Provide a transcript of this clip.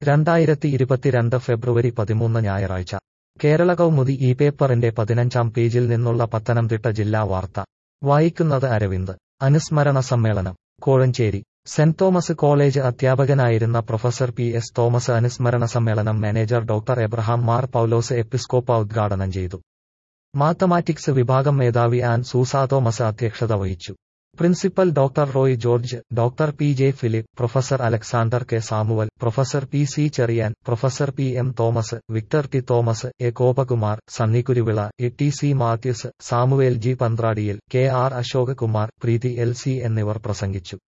രണ്ടായിരത്തി ഇരുപത്തിരണ്ട് ഫെബ്രുവരി പതിമൂന്ന് ഞായറാഴ്ച കേരള കൗമുദി ഈ പേപ്പറിന്റെ പതിനഞ്ചാം പേജിൽ നിന്നുള്ള പത്തനംതിട്ട ജില്ലാ വാർത്ത വായിക്കുന്നത് അരവിന്ദ് അനുസ്മരണ സമ്മേളനം കോഴഞ്ചേരി സെന്റ് തോമസ് കോളേജ് അധ്യാപകനായിരുന്ന പ്രൊഫസർ പി എസ് തോമസ് അനുസ്മരണ സമ്മേളനം manager doctor Abraham Mar Paulose Episcopa ഉദ്ഘാടനം ചെയ്തു മാത്തമാറ്റിക്സ് വിഭാഗം മേധാവി ആൻ സൂസ തോമസ് അധ്യക്ഷത വഹിച്ചു principal doctor Roy George doctor P J Philip professor Alexander K Samuel professor P C Cherian professor P M Thomas Victor T Thomas A Gopakumar Sunny Kuruvila A T C Mathews Samuel G പന്ത്രാടിയിൽ K R Ashok Kumar Preethi L C എന്നിവർ പ്രസംഗിച്ചു